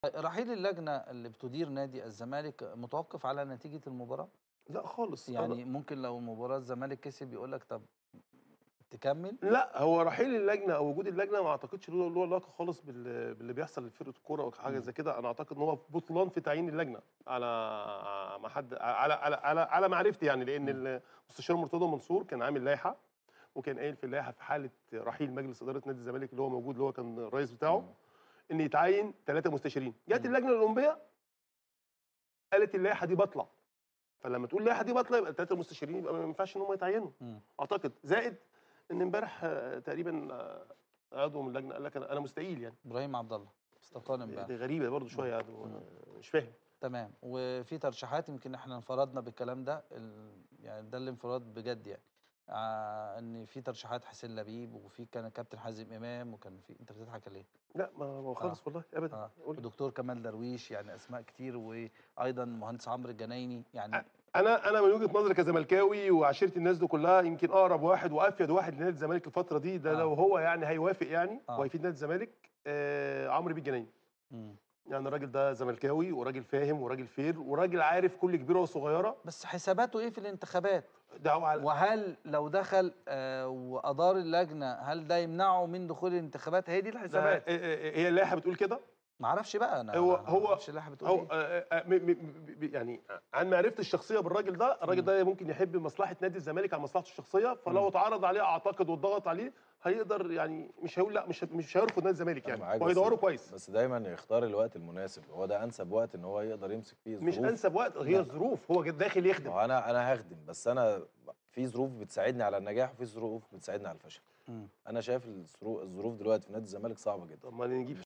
رحيل اللجنة اللي بتدير نادي الزمالك متوقف على نتيجة المباراة؟ لأ خالص يعني ممكن لو مباراة الزمالك كسب يقول لك طب تكمل؟ لأ هو رحيل اللجنة أو وجود اللجنة ما أعتقدش له له علاقة خالص بال باللي بيحصل لفرقة الكورة أو حاجة إمم. زي كده، أنا أعتقد إن هو بطلان في تعيين اللجنة على ما حد على على على على معرفتي يعني، لأن إمم. المستشار مرتضى منصور كان عامل لائحة وكان قايل في اللائحة في حالة رحيل مجلس إدارة نادي الزمالك اللي هو موجود اللي هو كان الرئيس بتاعه، إمم. إن يتعين 3 مستشارين، جات إمم. اللجنة الأولمبية قالت اللائحة دي باطلة، فلما تقول اللائحة دي باطلة يبقى ال3 مستشارين يبقى ما ينفعش إن هم يتعينوا، إمم. أعتقد، زائد إن امبارح تقريبًا عضو من اللجنة قال لك أنا أنا مستقيل يعني. إبراهيم عبد الله استقال دي امبارح. دي غريبة برضه إمم. شوية يعني إمم. مش فاهم. تمام، وفي ترشيحات يمكن إحنا انفردنا بالكلام ده ال يعني ده الانفراد بجد يعني، آآ إن في ترشيحات حسين لبيب وفي كان كابتن حازم إمام وكان في أنت بتضحك ليه؟ لأ ما ما آه. خالص والله أبدًا، آه، قُل لي. ودكتور كمال درويش يعني أسماء كتير وأيضًا المهندس عمرو الجنايني يعني أ أنا أنا من وجهة نظري كزملكاوي وعشيرة الناس دي كلها يمكن أقرب واحد وأفيد واحد لنادي الزمالك الفترة دي، ده آه. لو هو يعني هيوافق يعني آه. وهيفيد نادي الزمالك آآ عمرو بيه الجنايني. إمم. يعني الراجل ده زملكاوي وراجل فاهم وراجل fair وراجل عارف كل كبيرة وصغيرة. بس حساباته إيه في الانتخابات؟ ده هو على وهل لو دخل آآ وأدار اللجنة هل ده يمنعه من دخول الانتخابات؟ هي دي ده الحسابات. آآ آآ هي اللائحة بتقول كده؟ ما أعرفش بقى أنا هو أنا ما هو أعرفش اللائحة بتقول هو إيه. آآ آآ م م ب يعني عن معرفتي الشخصية بالراجل ده، الراجل إمم. ده ممكن يحب مصلحة نادي الزمالك عن مصلحته الشخصية، فلو إمم. اتعرض عليه أعتقد واتضغط عليه هيقدر يعني مش هيقول لأ مش مش هيرفض نادي الزمالك أنا يعني، معاك بس وهيدوّره كويس. بس دايمًا يختار الوقت المناسب، هو ده أنسب وقت إن هو يقدر يمسك فيه مش الظروف أنسب وقت هي لأ. الظروف، هو ج داخل ما يخدم. هو أنا أنا هاخدم، بس أنا في ظروف بتساعدني على النجاح وفي ظروف بتساعدني على الفشل. إمم. أنا شايف الظرو الظروف دلوقتي في نادي الزمالك صعبة جدًا. طب ما نجيب